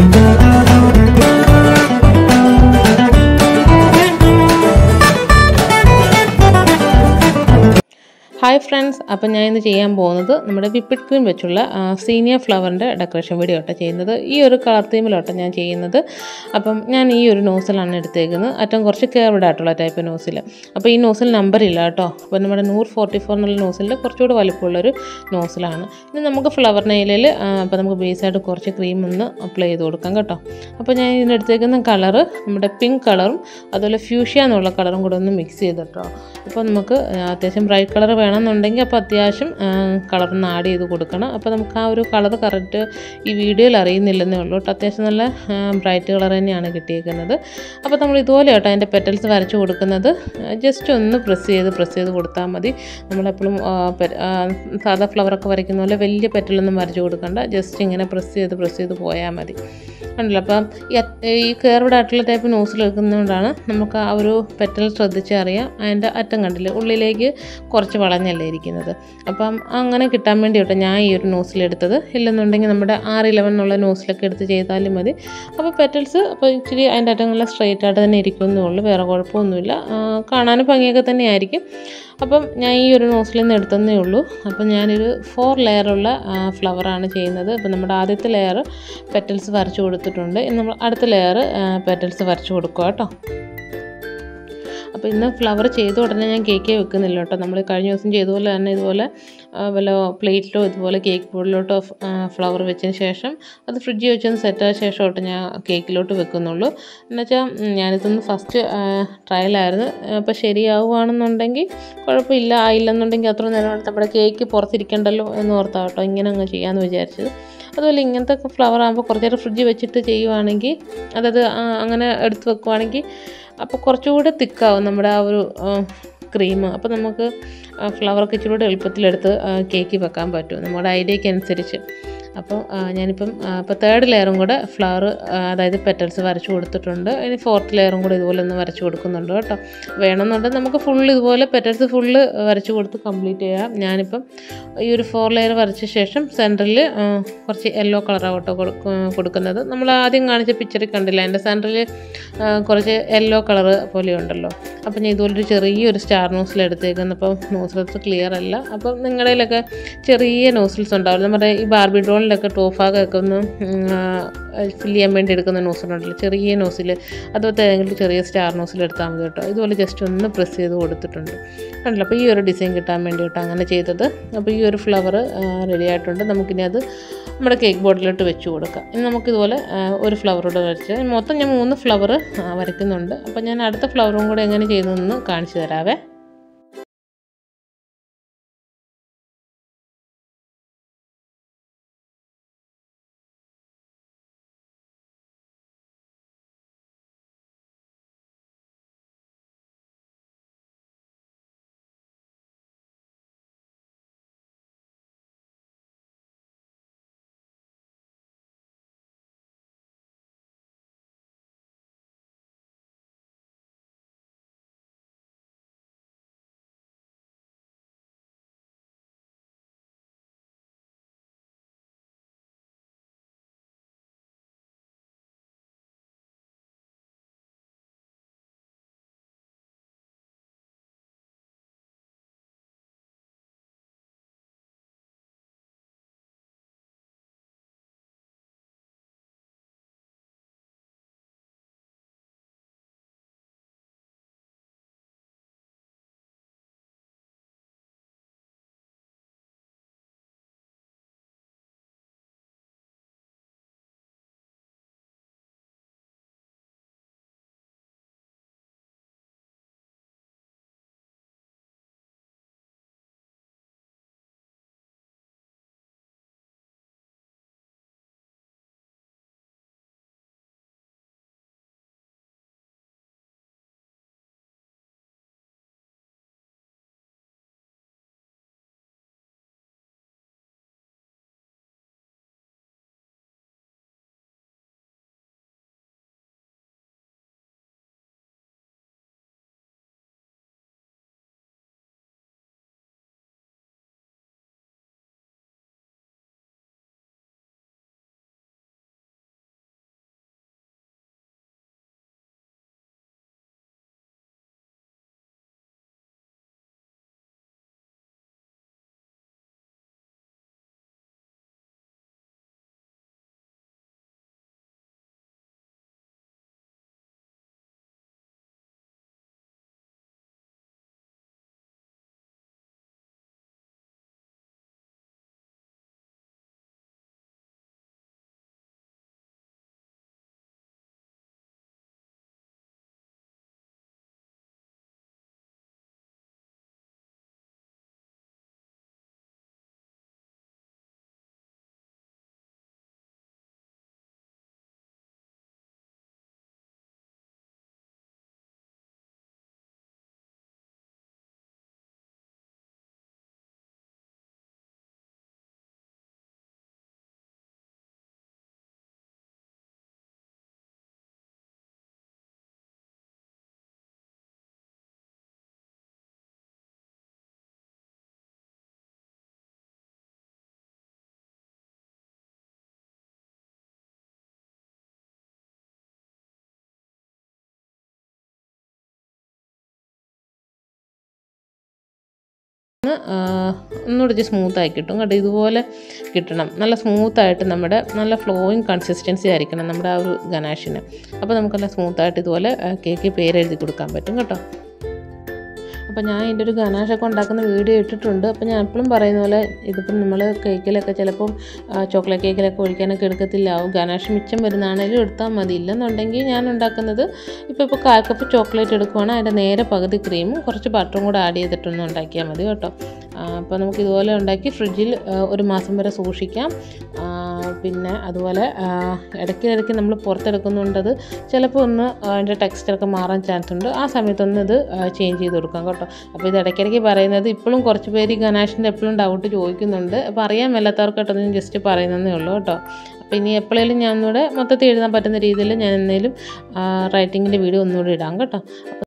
hi friends അപ്പം ഞാൻ ഇന്ന് ചെയ്യാൻ പോകുന്നത് നമ്മുടെ വിപ്പിഡ് ക്രീം വെച്ചുള്ള സീനിയർ ഫ്ലവറിൻ്റെ ഡെക്കറേഷൻ വീഡിയോ ആട്ടോ ചെയ്യുന്നത് ഈ ഒരു കളർ തീമിലോട്ടോ ഞാൻ ചെയ്യുന്നത് അപ്പം ഞാൻ ഈ ഒരു നോസിലാണ് എടുത്തേക്കുന്നത് അറ്റം കുറച്ച് കേർവഡ് ആയിട്ടുള്ള ടൈപ്പ് നോസിൽ അപ്പോൾ ഈ നോസിൽ നമ്പർ ഇല്ല കേട്ടോ അപ്പോൾ നമ്മുടെ നൂർ ഫോർട്ടി ഫോർ എന്നുള്ള നോസിൽ കുറച്ചുകൂടി വലിപ്പമുള്ളൊരു നോസിലാണ് ഇനി നമുക്ക് ഫ്ലവർ നെയിലിൽ അപ്പോൾ നമുക്ക് ബേസായിട്ട് കുറച്ച് ക്രീം ഒന്ന് അപ്ലൈ ചെയ്ത് കൊടുക്കാം കേട്ടോ അപ്പോൾ ഞാൻ ഇതിനെടുത്തേക്കുന്ന കളറ് നമ്മുടെ പിങ്ക് കളറും അതുപോലെ ഫ്യൂഷ്യ എന്നുള്ള കളറും കൂടെ ഒന്ന് മിക്സ് ചെയ്തിട്ടോ അപ്പോൾ നമുക്ക് അത്യാവശ്യം ബ്രൈറ്റ് കളർ വേണമെന്നുണ്ടെങ്കിൽ അപ്പോൾ അത്യാവശ്യം കളറൊന്ന് ആഡ് ചെയ്ത് കൊടുക്കണം അപ്പോൾ നമുക്ക് ആ ഒരു കളർ കറക്റ്റ് ഈ വീഡിയോയിൽ അറിയുന്നില്ലെന്നേ ഉള്ളൂ കേട്ടോ അത്യാവശ്യം നല്ല ബ്രൈറ്റ് കളർ തന്നെയാണ് കിട്ടിയേക്കുന്നത് അപ്പോൾ നമ്മൾ ഇതുപോലെ കേട്ടോ അതിൻ്റെ പെറ്റൽസ് വരച്ച് കൊടുക്കുന്നത് ജസ്റ്റ് ഒന്ന് പ്രസ് ചെയ്ത് പ്രസ് ചെയ്ത് കൊടുത്താൽ മതി നമ്മളെപ്പോഴും സാധാ ഫ്ലവറൊക്കെ വരയ്ക്കുന്ന പോലെ വലിയ പെറ്റലൊന്നും വരച്ച് കൊടുക്കണ്ട ജസ്റ്റ് ഇങ്ങനെ പ്രസ് ചെയ്ത് പ്രസ് ചെയ്ത് പോയാൽ മതി ഉണ്ടല്ലോ അപ്പം ഈ കേർവഡ് ആയിട്ടുള്ള ടൈപ്പ് നോസിൽ എടുക്കുന്നതുകൊണ്ടാണ് നമുക്ക് ആ ഒരു പെറ്റൽ ശ്രദ്ധിച്ച് അറിയാം അതിൻ്റെ അറ്റം കണ്ടില്ലേ ഉള്ളിലേക്ക് കുറച്ച് വളഞ്ഞല്ലേ ഇരിക്കുന്നത് അപ്പം അങ്ങനെ കിട്ടാൻ വേണ്ടി കേട്ടോ ഞാൻ ഈ ഒരു നോസിലെടുത്തത് ഇല്ലെന്നുണ്ടെങ്കിൽ നമ്മുടെ ആർ ഇലവൻ എന്നുള്ള നോസിലൊക്കെ എടുത്ത് ചെയ്താലും മതി അപ്പോൾ പെറ്റൽസ് അപ്പോൾ ഇച്ചിരി അതിൻ്റെ അറ്റങ്ങളിൽ സ്ട്രെയിറ്റ് ആയിട്ട് തന്നെ ഇരിക്കുന്നേ ഉള്ളൂ വേറെ കുഴപ്പമൊന്നുമില്ല കാണാനും ഭംഗിയൊക്കെ തന്നെ ആയിരിക്കും അപ്പം ഞാൻ ഈ ഒരു നോസിൽ നിന്ന് എടുത്തതേ ഉള്ളൂ അപ്പം ഞാനൊരു ഫോർ ലെയറുള്ള ഫ്ലവറാണ് ചെയ്യുന്നത് അപ്പം നമ്മുടെ ആദ്യത്തെ ലെയർ പെറ്റൽസ് വരച്ച് കൊടുത്തിട്ടുണ്ട് ഇനി നമ്മൾ അടുത്ത ലെയർ പെറ്റൽസ് വരച്ച് കൊടുക്കുക കേട്ടോ അപ്പോൾ ഇന്ന് ഫ്ലവർ ചെയ്ത ഉടനെ ഞാൻ കേക്കേ വെക്കുന്നില്ല കേട്ടോ നമ്മൾ കഴിഞ്ഞ ദിവസം ചെയ്തപോലെ തന്നെ ഇതുപോലെ വല്ല പ്ലേറ്റിലോ ഇതുപോലെ കേക്ക് ബോർഡിലോട്ടോ ഫ്ലവർ വെച്ചതിന് ശേഷം അത് ഫ്രിഡ്ജിൽ വെച്ചൊന്ന് സെറ്റായ ശേഷമായിട്ട് ഞാൻ കേക്കിലോട്ട് വെക്കുന്നുള്ളൂ എന്നുവെച്ചാൽ ഞാനിതൊന്ന് ഫസ്റ്റ് ട്രയലായിരുന്നു അപ്പോൾ ശരിയാവുകയാണെന്നുണ്ടെങ്കിൽ കുഴപ്പമില്ല ആയില്ലെന്നുണ്ടെങ്കിൽ അത്ര നേരം നമ്മുടെ കേക്ക് പുറത്തിരിക്കണ്ടല്ലോ എന്ന് ഓർത്താ കേട്ടോ ഇങ്ങനെ അങ്ങ് ചെയ്യാമെന്ന് വിചാരിച്ചത് അതുപോലെ ഇങ്ങനത്തെ ഫ്ലവർ ആകുമ്പോൾ കുറച്ച് നേരം ഫ്രിഡ്ജിൽ വെച്ചിട്ട് ചെയ്യുവാണെങ്കിൽ അതായത് അങ്ങനെ എടുത്ത് വെക്കുവാണെങ്കിൽ അപ്പോൾ കുറച്ചുകൂടെ തിക്കാവും നമ്മുടെ ആ ഒരു ക്രീം അപ്പോൾ നമുക്ക് ഫ്ലവറൊക്കെ ഇച്ചിരി കൂടെ എളുപ്പത്തിലെടുത്ത് കേക്ക് വെക്കാൻ പറ്റും നമ്മുടെ ഐഡിയയ്ക്ക് അനുസരിച്ച് അപ്പോൾ ഞാനിപ്പം ഇപ്പോൾ തേർഡ് ലെയറും കൂടെ ഫ്ലവർ അതായത് പെറ്റൽസ് വരച്ച് കൊടുത്തിട്ടുണ്ട് ഇനി ഫോർത്ത് ലെയറും കൂടെ ഇതുപോലെ ഒന്ന് വരച്ച് കൊടുക്കുന്നുണ്ട് കേട്ടോ വേണമെന്നുണ്ടെങ്കിൽ നമുക്ക് ഫുൾ ഇതുപോലെ പെറ്റൽസ് ഫുള്ള് വരച്ച് കൊടുത്ത് കംപ്ലീറ്റ് ചെയ്യാം ഞാനിപ്പം ഈ ഒരു ഫോർ ലെയർ വരച്ച ശേഷം സെൻറ്ററിൽ കുറച്ച് യെല്ലോ കളറാവട്ടോ കൊടുക്കുന്നത് നമ്മൾ ആദ്യം കാണിച്ച പിക്ചറിൽ കണ്ടില്ല എൻ്റെ സെൻറ്ററിൽ കുറച്ച് യെല്ലോ കളർ പോലെ ഉണ്ടല്ലോ അപ്പം ഞാൻ ഇതുപോലൊരു ചെറിയൊരു സ്റ്റാർ നോസിൽ എടുത്തേക്കുന്നത് അപ്പം നോസിലത്ത് ക്ലിയർ അല്ല അപ്പം നിങ്ങളുടെയിലൊക്കെ ചെറിയ നോസിൽസ് ഉണ്ടാവില്ല നമ്മുടെ ഈ ബാർബി ഡോളിലൊക്കെ ടോഫാകൊക്കെ ഒന്ന് ഫില്ല് ചെയ്യാൻ വേണ്ടി എടുക്കുന്ന നോസിലുണ്ടല്ലോ ചെറിയ നോസിൽ അതുപോലത്തെ ഏതെങ്കിലും ചെറിയ സ്റ്റാർ നോസിൽ എടുത്താൽ മതി കേട്ടോ ഇതുപോലെ ജസ്റ്റ് ഒന്ന് പ്രസ് ചെയ്ത് കൊടുത്തിട്ടുണ്ട് കണ്ടല്ലോ അപ്പോൾ ഈ ഒരു ഡിസൈൻ കിട്ടാൻ വേണ്ടി കേട്ടോ അങ്ങനെ ചെയ്തത് അപ്പോൾ ഈ ഒരു ഫ്ലവർ റെഡി ആയിട്ടുണ്ട് നമുക്കിനി അത് നമ്മുടെ കേക്ക് ബോർഡിലോട്ട് വെച്ച് കൊടുക്കാം ഇനി നമുക്കിതുപോലെ ഒരു ഫ്ലവറോടെ വരച്ച് മൊത്തം ഞാൻ മൂന്ന് ഫ്ലവർ വരയ്ക്കുന്നുണ്ട് അപ്പോൾ ഞാൻ അടുത്ത ഫ്ലവറും കൂടെ എങ്ങനെ ചെയ്യുന്നതെന്ന് കാണിച്ചു തരാവേ ഒന്ന് ആ, ഒന്നുകൂടി ഇച്ചിരി സ്മൂത്തായി കിട്ടും കേട്ടോ ഇതുപോലെ കിട്ടണം നല്ല സ്മൂത്തായിട്ട് നമ്മുടെ നല്ല ഫ്ലോയിങ് കൺസിസ്റ്റൻസി ആയിരിക്കണം നമ്മുടെ ആ ഒരു ഗനാഷിന് അപ്പോൾ നമുക്ക് നല്ല സ്മൂത്തായിട്ട് ഇതുപോലെ ആ, കേക്ക് പേരെഴുതി കൊടുക്കാൻ പറ്റും കേട്ടോ അപ്പോൾ ഞാൻ ഇതിൻ്റെ ഒരു ഗനാഷൊക്കെ ഉണ്ടാക്കുന്ന വീഡിയോ ഇട്ടിട്ടുണ്ട് അപ്പോൾ ഞാൻ എപ്പോഴും പറയുന്ന പോലെ ഇതിപ്പം നമ്മൾ കേക്കിലൊക്കെ ചിലപ്പം ആ, ചോക്ലേറ്റ് കേക്കിലൊക്കെ ഒഴിക്കാനൊക്കെ എടുക്കത്തില്ലാവും ഗനാഷ് മിച്ചം വരുന്നതാണേലും എടുത്താൽ മതി ഇല്ലെന്നുണ്ടെങ്കിൽ ഞാൻ ഉണ്ടാക്കുന്നത് ഇപ്പോൾ ഇപ്പോൾ കാൽ കപ്പ് ചോക്ലേറ്റ് എടുക്കുവാണെങ്കിൽ അതിൻ്റെ നേരെ പകുതി ക്രീമും കുറച്ച് ബട്ടറും കൂടെ ആഡ് ചെയ്തിട്ടൊന്ന് ഉണ്ടാക്കിയാൽ മതി കേട്ടോ ആ, അപ്പോൾ നമുക്ക് ഇതുപോലെ ഉണ്ടാക്കി ഫ്രിഡ്ജിൽ ആ, ഒരു മാസം വരെ സൂക്ഷിക്കാം ആ, പിന്നെ അതുപോലെ ആ, ഇടയ്ക്കിടയ്ക്ക് നമ്മൾ പുറത്തെടുക്കുന്നുണ്ട് അത് ചിലപ്പോൾ ഒന്ന് അതിൻ്റെ ടെക്സ്ചറൊക്കെ മാറാൻ ചാൻസ് ഉണ്ട് ആ സമയത്തൊന്ന് ഇത് ചേഞ്ച് ചെയ്ത് കൊടുക്കാം കേട്ടോ അപ്പോൾ ഇത് ഇടയ്ക്കിടയ്ക്ക് പറയുന്നത് ഇപ്പോഴും കുറച്ച് പേര് ഈ ഗനാഷിൻ്റെ എപ്പോഴും ഡൗട്ട് ചോദിക്കുന്നുണ്ട് അപ്പോൾ അറിയാൻ മേലാത്തവർക്കായിട്ട് ഞാൻ ജസ്റ്റ് പറയുന്നതേ ഉള്ളൂ കേട്ടോ അപ്പോൾ ഇനി എപ്പോഴേലും ഞാൻ ഒന്നുകൂടെ മൊത്തത്തിൽ എഴുതാൻ പറ്റുന്ന രീതിയിൽ ഞാൻ എന്തെങ്കിലും റൈറ്റിങ്ങിൻ്റെ വീഡിയോ ഒന്നുകൂടി ഇടാം കേട്ടോ